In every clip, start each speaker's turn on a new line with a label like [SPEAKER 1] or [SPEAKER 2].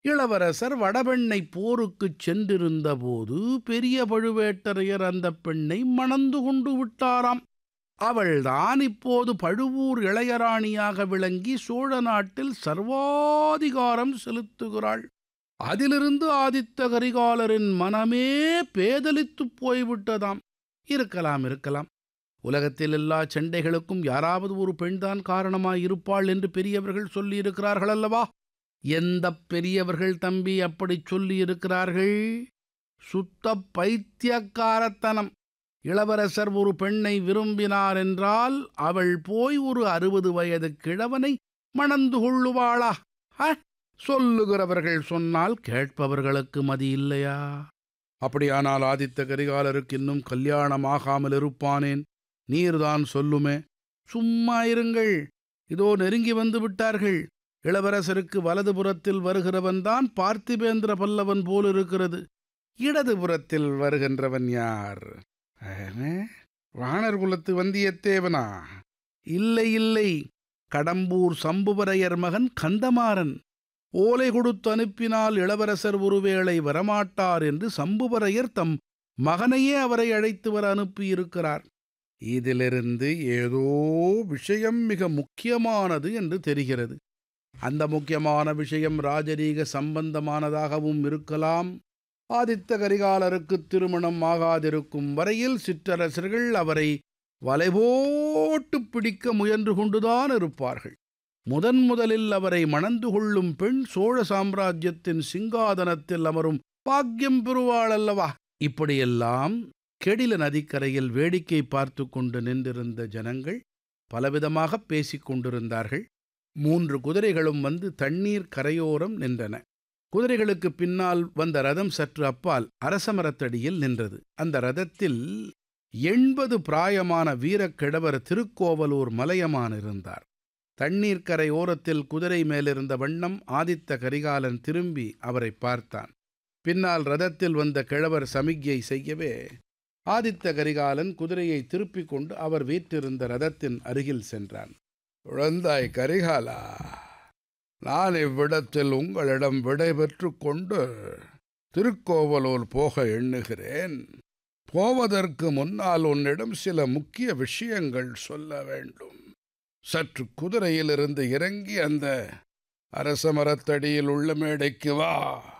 [SPEAKER 1] இளவரசர் வடபெண்ணை போருக்குச் சென்றிருந்தபோது பெரிய பழுவேட்டரையர் அந்தப் பெண்ணை மணந்து கொண்டு விட்டாராம் அவள்தான் இப்போது பழுவூர் இளையராணியாக விளங்கி சோழ நாட்டில் சர்வாதிகாரம் செலுத்துகிறாள் அதிலிருந்து ஆதித்த கரிகாலரின் மனமே பேதலித்துப் போய்விட்டதாம் இருக்கலாம் இருக்கலாம் உலகத்தில் எல்லா சண்டைகளுக்கும் யாராவது ஒரு பெண்தான் காரணமாயிருப்பாள் என்று பெரியவர்கள் சொல்லியிருக்கிறார்கள் அல்லவா எந்த பெரியவர்கள் தம்பி அப்படிச் சொல்லியிருக்கிறார்கள் சுத்த பைத்தியக்காரத்தனம் இளவரசர் ஒரு பெண்ணை விரும்பினார் என்றால் அவள் போய் ஒரு அறுபது வயது கிழவனை மணந்து கொள்ளுவாளா ஹ! சொல்லுகிறவர்கள் சொன்னால் கேட்பவர்களுக்கு மதி இல்லையா அப்படியானால் ஆதித்த கரிகாலருக்கு இன்னும் கல்யாணமாகாமல் இருப்பானேன் நீர்தான் சொல்லுமே சும்மா இருங்கள் இதோ நெருங்கி வந்து விட்டார்கள் இளவரசருக்கு வலதுபுறத்தில் வருகிறவன்தான் பார்த்திபேந்திர பல்லவன் போல் இருக்கிறது இடதுபுறத்தில் வருகின்றவன் யார் ஆமே, வாணர் குலத்து வந்தியத்தேவனா இல்லை இல்லை கடம்பூர் சம்புவரையர் மகன் கந்தமாறன் ஓலை கொடுத்து அனுப்பினால் இளவரசர் ஒருவேளை வரமாட்டார் என்று சம்புவரையர் தம் மகனையே அவரை அழைத்து வர அனுப்பியிருக்கிறார் இதிலிருந்து ஏதோ விஷயம் மிக முக்கியமானது என்று தெரிகிறது அந்த முக்கியமான விஷயம் ராஜரீக சம்பந்தமானதாகவும் இருக்கலாம் ஆதித்த கரிகாலருக்கு திருமணம் ஆகாதிருக்கும் வரையில் சிற்றரசர்கள் அவரை வலைபோட்டு பிடிக்க முயன்று கொண்டுதான் இருப்பார்கள் முதன் முதலில் அவரை மணந்து கொள்ளும் பெண் சோழ சாம்ராஜ்யத்தின் சிங்காதனத்தில் அமரும் பாக்கியம் பெறுவாள் அல்லவா இப்படியெல்லாம் கெடில நதிக்கரையில் வேடிக்கை பார்த்து கொண்டு நின்றிருந்த ஜனங்கள் பலவிதமாக பேசிக் கொண்டிருந்தார்கள் மூன்று குதிரைகளும் வந்து தண்ணீர் கரையோரம் நின்றன குதிரைகளுக்கு பின்னால் வந்த ரதம் சற்று அப்பால் அரசமரத்தடியில் நின்றது அந்த ரதத்தில் எண்பது பிராயமான வீரக்கிழவர் திருக்கோவலூர் மலையமான் இருந்தார் தண்ணீர் கரை ஓரத்தில் குதிரை மேலிருந்த வண்ணம் ஆதித்த கரிகாலன் திரும்பி அவரை பார்த்தான் பின்னால் ரதத்தில் வந்த கிழவர் சமிக்ஞை செய்யவே ஆதித்த கரிகாலன் குதிரையை திருப்பிக் கொண்டு அவர் வீற்றிருந்த ரதத்தின் அருகில் சென்றான் குழந்தாய் கரிகாலா நான் இவ்விடத்தில் உங்களிடம் விடைபெற்று கொண்டு திருக்கோவலூர் போக எண்ணுகிறேன் போவதற்கு முன்னால் உன்னிடம் சில முக்கிய விஷயங்கள் சொல்ல வேண்டும் சற்று குதிரையிலிருந்து இறங்கி அந்த அரச மரத்தடியில் உள்ள மேடைக்கு வா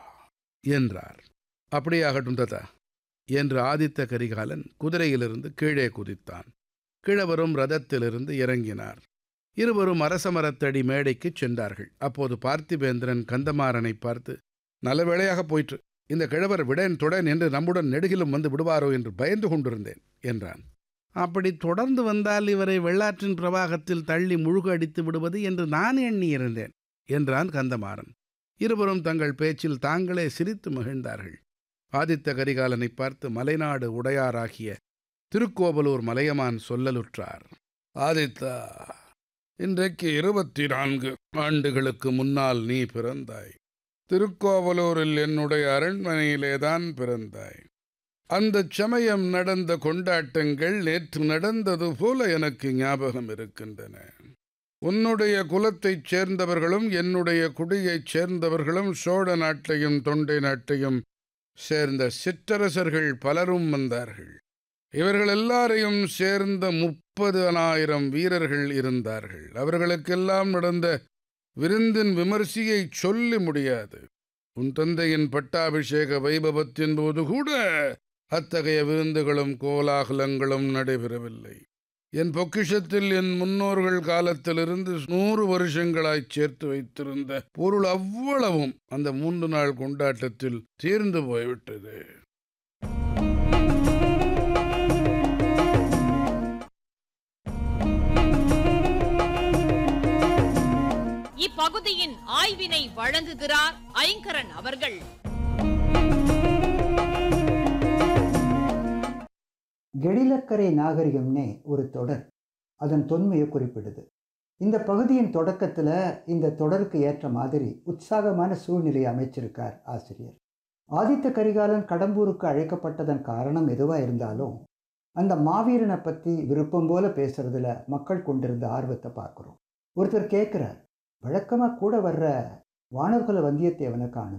[SPEAKER 1] என்றார் அப்படியாகட்டும் ததா என்று ஆதித்த கரிகாலன் குதிரையிலிருந்து கீழே குதித்தான் கிழவரும் ரதத்திலிருந்து இறங்கினார் இருவரும் அரச மரத்தடி மேடைக்குச் சென்றார்கள் அப்போது பார்த்திபேந்திரன் கந்தமாறனை பார்த்து நல்ல வேளையாக போயிற்று இந்த கிழவர் விடேன் தொடேன் என்று நம்முடன் நெடுகிலும் வந்து விடுவாரோ என்று பயந்து கொண்டிருந்தேன் என்றான் அப்படி தொடர்ந்து வந்தால் இவரை வெள்ளாற்றின் பிரவாகத்தில் தள்ளி முழுக அடித்து விடுவது என்று நான் எண்ணியிருந்தேன் என்றான் கந்தமாறன் இருவரும் தங்கள் பேச்சில் தாங்களே சிரித்து மகிழ்ந்தார்கள் ஆதித்த கரிகாலனை பார்த்து மலைநாடு உடையாராகிய திருக்கோவலூர் மலையமான் சொல்லலுற்றார் ஆதித்தா இன்றைக்கு இருபத்தி நான்கு ஆண்டுகளுக்கு முன்னால் நீ பிறந்தாய் திருக்கோவலூரில் என்னுடைய அரண்மனையிலேதான் பிறந்தாய் அந்தச் சமயம் நடந்த கொண்டாட்டங்கள் நேற்று நடந்தது போல எனக்கு ஞாபகம் இருக்கின்றன உன்னுடைய குலத்தைச் சேர்ந்தவர்களும் என்னுடைய குடியைச் சேர்ந்தவர்களும் சோழ நாட்டையும் தொண்டை நாட்டையும் சேர்ந்த சிற்றரசர்கள் பலரும் வந்தார்கள் இவர்கள் எல்லாரையும் சேர்ந்த முப்பதனாயிரம் வீரர்கள் இருந்தார்கள் அவர்களுக்கெல்லாம் நடந்த விருந்தின் விமர்சையை சொல்லி முடியாது உன் தந்தையின் பட்டாபிஷேக வைபவத்தின் போது கூட அத்தகைய விருந்துகளும் கோலாகலங்களும் நடைபெறவில்லை என் பொக்கிஷத்தில் என் முன்னோர்கள் காலத்திலிருந்து நூறு வருஷங்களாய் சேர்த்து வைத்திருந்த பொருள் அவ்வளவும் அந்த மூன்று நாள் கொண்டாட்டத்தில் தீர்ந்து போய்விட்டது
[SPEAKER 2] இப்பகுதியின் ஆய்வினை வழங்குகிறார் ஐங்கரன் அவர்கள்
[SPEAKER 3] கெடிலக்கரை நாகரிகம்னே ஒரு தொடர் அதன் தொன்மையை குறிப்பிடுது இந்த பகுதியின் தொடக்கத்தில் இந்த தொடருக்கு ஏற்ற மாதிரி உற்சாகமான சூழ்நிலையை அமைச்சிருக்கார் ஆசிரியர் ஆதித்த கரிகாலன் கடம்பூருக்கு அழைக்கப்பட்டதன் காரணம் எதுவாக இருந்தாலும் அந்த மாவீரனை பற்றி விருப்பம் போல பேசுறதுல மக்கள் கொண்டிருந்த ஆர்வத்தை பார்க்குறோம் ஒருத்தர் கேட்குறார் வழக்கமாக கூட வர்ற வானர்குல வந்தியத்தேவனை காணும்